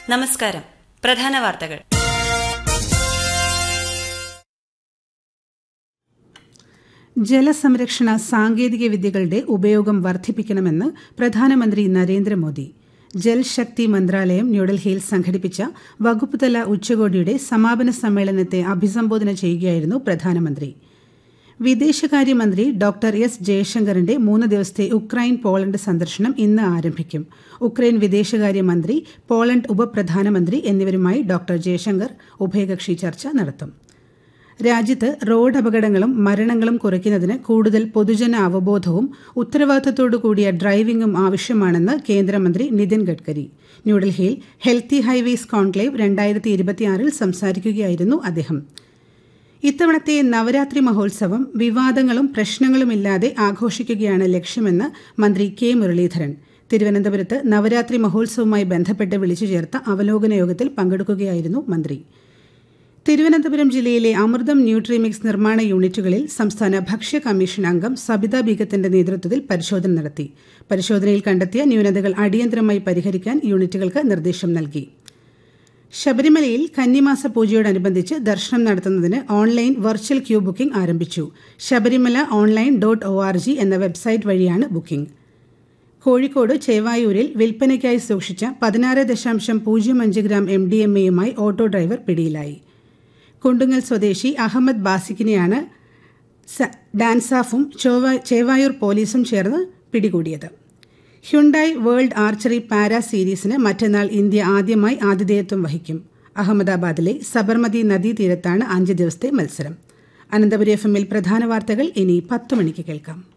നമസ്കാരം പ്രധാന വാർത്തകൾ ജലസംരക്ഷണ സാങ്കേതിക വിദ്യകളുടെ ഉപയോഗം വർദ്ധിപ്പിക്കണമെന്ന് പ്രധാനമന്ത്രി നരേന്ദ്രമോദി ജൽശക്തി മന്ത്രാലയം ന്യൂഡൽഹിയിൽ സംഘടിപ്പിച്ച വകുപ്പുതല ഉച്ചകോടിയുടെ സമാപന സമ്മേളനത്തെ അഭിസംബോധന ചെയ്യുകയായിരുന്നു പ്രധാനമന്ത്രി വിദേശകാര്യമന്ത്രി ഡോക്ടർ എസ് ജയശങ്കറിന്റെ മൂന്ന് ദിവസത്തെ ഉക്രൈൻ പോളണ്ട് സന്ദർശനം ഇന്ന് ആരംഭിക്കും ഉക്രൈൻ വിദേശകാര്യമന്ത്രി പോളണ്ട് ഉപപ്രധാനമന്ത്രി എന്നിവരുമായി ഡോക്ടർ ജയശങ്കർ ഉഭയകക്ഷി ചർച്ച നടത്തും രാജ്യത്ത് റോഡ് അപകടങ്ങളും മരണങ്ങളും കുറയ്ക്കുന്നതിന് കൂടുതൽ പൊതുജന അവബോധവും ഉത്തരവാദിത്തത്തോടു കൂടിയ ഡ്രൈവിംഗും ആവശ്യമാണെന്ന് കേന്ദ്രമന്ത്രി നിതിൻ ഗഡ്കരി ന്യൂഡൽഹിയിൽ ഹെൽത്തി ഹൈവേസ് കോൺക്ലേവ് രണ്ടായിരത്തി ഇരുപത്തിയാറിൽ സംസാരിക്കുകയായിരുന്നു അദ്ദേഹം ഇത്തവണത്തെ നവരാത്രി മഹോത്സവം വിവാദങ്ങളും പ്രശ്നങ്ങളുമില്ലാതെ ആഘോഷിക്കുകയാണ് ലക്ഷ്യമെന്ന് മന്ത്രി കെ മുരളീധരൻ തിരുവനന്തപുരത്ത് നവരാത്രി മഹോത്സവവുമായി ബന്ധപ്പെട്ട് വിളിച്ചു ചേർത്ത അവലോകന യോഗത്തിൽ പങ്കെടുക്കുകയായിരുന്നു മന്ത്രി തിരുവനന്തപുരം ജില്ലയിലെ അമൃതം ന്യൂട്രിമിക്സ് നിർമ്മാണ യൂണിറ്റുകളിൽ സംസ്ഥാന ഭക്ഷ്യ കമ്മീഷൻ അംഗം സബിത ബീഗത്തിന്റെ നേതൃത്വത്തിൽ പരിശോധന നടത്തി പരിശോധനയിൽ കണ്ടെത്തിയ ന്യൂനതകൾ അടിയന്തരമായി പരിഹരിക്കാൻ യൂണിറ്റുകൾക്ക് നിർദ്ദേശം നൽകി ശബരിമലയിൽ കന്നിമാസ പൂജയോടനുബന്ധിച്ച് ദർശനം നടത്തുന്നതിന് ഓൺലൈൻ വെർച്വൽ ക്യൂ ബുക്കിംഗ് ആരംഭിച്ചു Sabarimala online dot O R G എന്ന വെബ്സൈറ്റ് വഴിയാണ് ബുക്കിംഗ് കോഴിക്കോട് ചേവായൂരിൽ വിൽപ്പനയ്ക്കായി സൂക്ഷിച്ച പതിനാറ് ദശാംശം പൂജ്യം അഞ്ച് ഗ്രാം എം ഡി എം എയുമായി ഓട്ടോ ഡ്രൈവർ പിടിയിലായി കുണ്ടുങ്ങൽ സ്വദേശി അഹമ്മദ് ബാസിക്കിനെയാണ് ഡാൻസാഫും ചേവായൂർ പോലീസും ചേർന്ന് പിടികൂടിയത് ഹ്യുണ്ടായി വേൾഡ് ആർച്ചറി പാരാ സീരീസിന് മറ്റന്നാൾ ഇന്ത്യ ആദ്യമായി ആതിഥേയത്വം വഹിക്കും അഹമ്മദാബാദിലെ സബർമതി നദീതീരത്താണ് അഞ്ച് ദിവസത്തെ മത്സരം അനന്തപുരി എഫ് എമ്മിൽ പ്രധാന വാർത്തകൾ ഇനി പത്ത് മണിക്ക് കേൾക്കാം